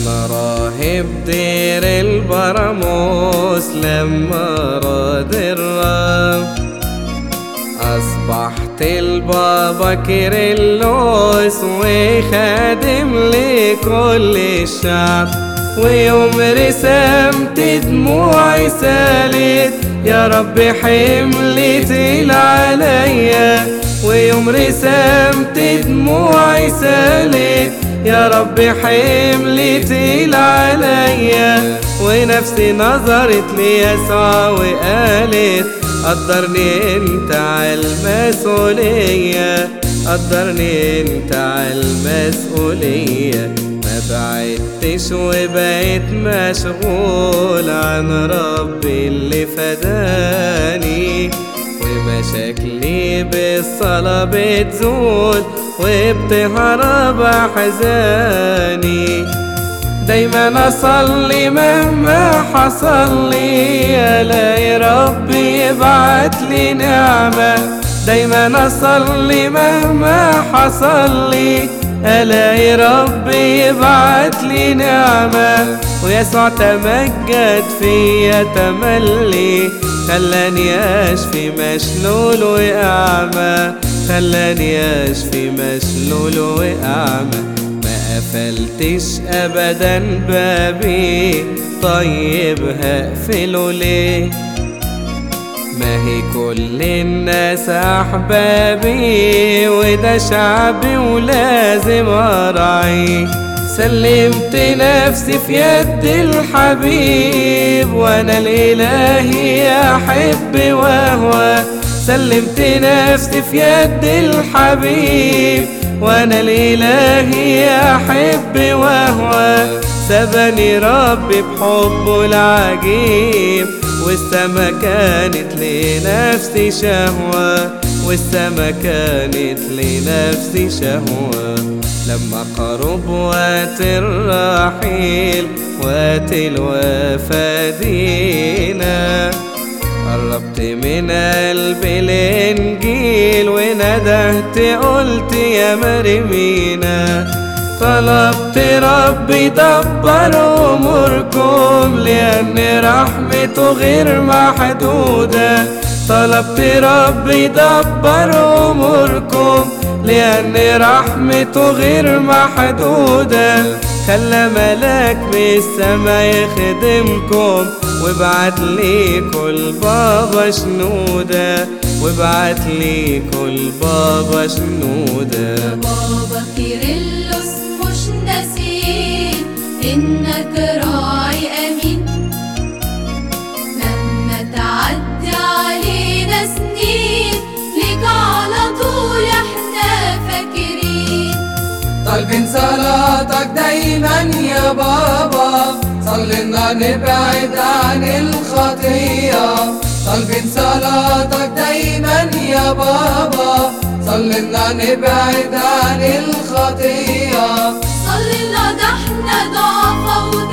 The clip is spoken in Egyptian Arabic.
أنا راهب دير البراموس لما راد الرب أصبحت البابا كيرلس وخادم لكل الشعب ويوم رسمت دموعي سالت يا رب حملي تقيل عليا ويوم رسمت دموعي سالت يا رب حملي تقيل عليا ونفسي نظرت ليسوع وقالت قدرني انت عالمسؤولية قدرني انت عالمسؤولية ما بعدتش وبقيت مشغول عن ربي اللي فداني ومشاكلي بالصلاة بتزول وبتهرب أحزاني دايما اصلي مهما حصل لي الاقي ربي يبعت لي نعمة دايما اصلي مهما حصل لي الاقي ربي يبعت لي نعمة ويسوع تمجد فيا تملي خلاني اشفي مشلول واعمى خلاني اشفي مشلول واعمى قفلتش ابدا بابي طيب هقفله ليه ما هي كل الناس احبابي وده شعبي ولازم اراعيه سلمت نفسي في يد الحبيب وانا الالهي احب وهو سلمت نفسي في يد الحبيب وانا الالهي احب وهو سبني ربي بحبه العجيب والسما كانت لنفسي شهوة والسما كانت لنفسي شهوة لما قرب وقت الرحيل وقت الوفاة دينا قربت من قلبي الانجيل وندهت قلت يا مرمينا طلبت ربي دبر اموركم لان رحمته غير محدوده طلبت ربي دبر اموركم لان رحمته غير محدوده خلى ملاك من السما يخدمكم وابعت لي كل بابا شنودة وابعت لي كل بابا شنودة بابا كيرلس مش ناسين انك راعي امين مهما تعدي علينا سنين ليك على طول احنا فاكرين طالبين صلاتك دايما يا بابا صلينا نبعد عن الخطية طالبين صلاتك دايما يا بابا صلينا نبعد عن الخطية صلينا ده احنا ضعفة